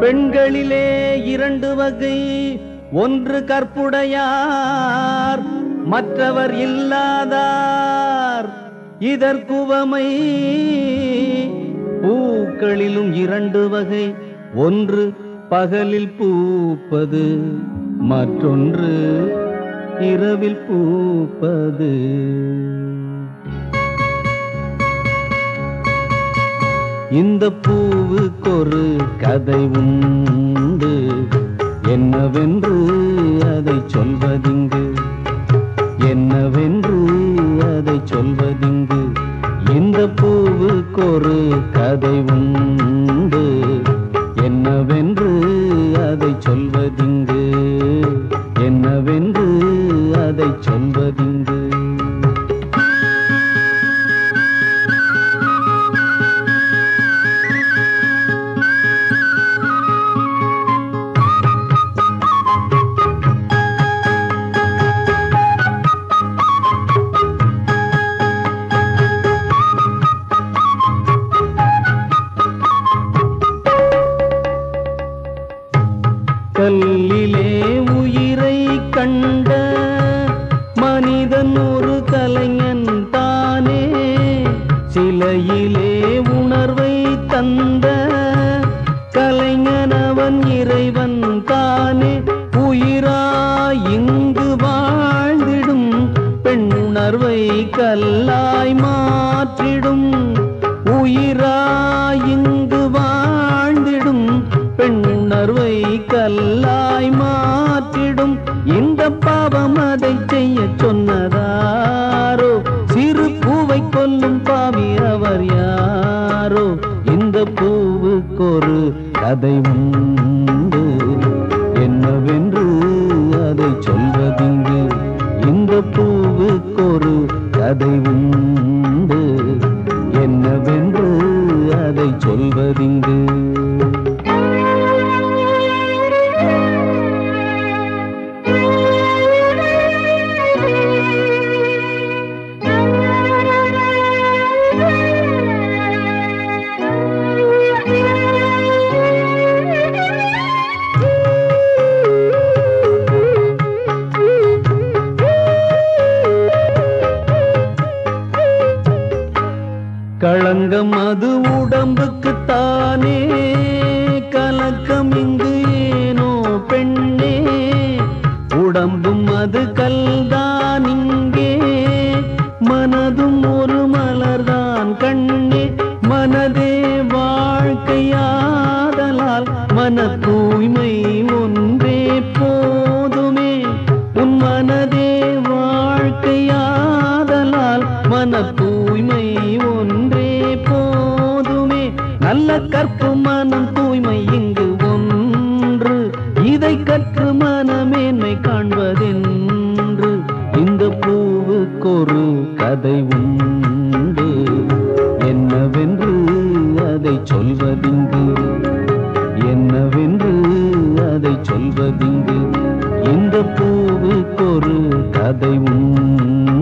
பெண்களிலே இரண்டு வகை ஒன்று கற்புடையார் மற்றவர் இல்லாதார் இதற்குவமை பூக்களிலும் இரண்டு வகை ஒன்று பகலில் பூப்பது மற்றொன்று இரவில் பூப்பது இந்த பூவுக்கொரு கதை உண்டு என்னவென்று அதை சொல்வதிங்கு என்னவென்று அதை சொல்வதிங்கு இந்த பூவுக்கொரு கதை உண்டு என்னவென்று அதை சொல்வதிங்கு என்னவென்று அதை சொல்வதிங்கு கல்லிலே உயிரை கண்ட மனிதன் ஒரு கலைஞன் தானே சிலையிலே உணர்வை தந்த கலைஞன் அவன் இறைவன் தானே உயிராய் இங்கு வாழ்ந்திடும் பெண்ணுணர்வை கல்லாய் மாற்றிடும் உயிராய் இங்கு வாழ்ந்திடும் பெண்ணுணர்வை கல்லாய் மாற்றிடும் இந்த பாவம் அதை செய்ய சொன்னதாரோ சிறு பூவை கொல்லும் பாவி அவர் யாரோ இந்த பூவுக்கொரு கதை உண்டு என்னவென்று அதை சொல்வதிங்கு இந்த பூவுக்கொரு கதை உண்டு என்னவென்று அதை சொல்வதிங்கு களங்கம் அது உடம்புக்கு தானே கலக்கம் இங்கு ஏனோ பெண்ணே உடம்பும் அது கல்தான் இங்கே மனதும் ஒரு மலர்தான் கண்ணே மனதே வாழ்க்கையாதலால் மன தூய்மை ஒன்றே போதுமே உன் மனதே வாழ்க்கையாதலால் மன தூய்மை ஒன்றே போதுமே நல்ல கற்பு மனம் தூய்மை இங்கு ஒன்று இதை கற்று மனமேன்மை காண்பதென்று இந்த பூவுக்கொரு கதை உண்டு என்னவென்று அதை சொல்வதிங்கு என்னவென்று அதை சொல்வதிங்கு இந்த பூவுக்கொரு கதை உண்டு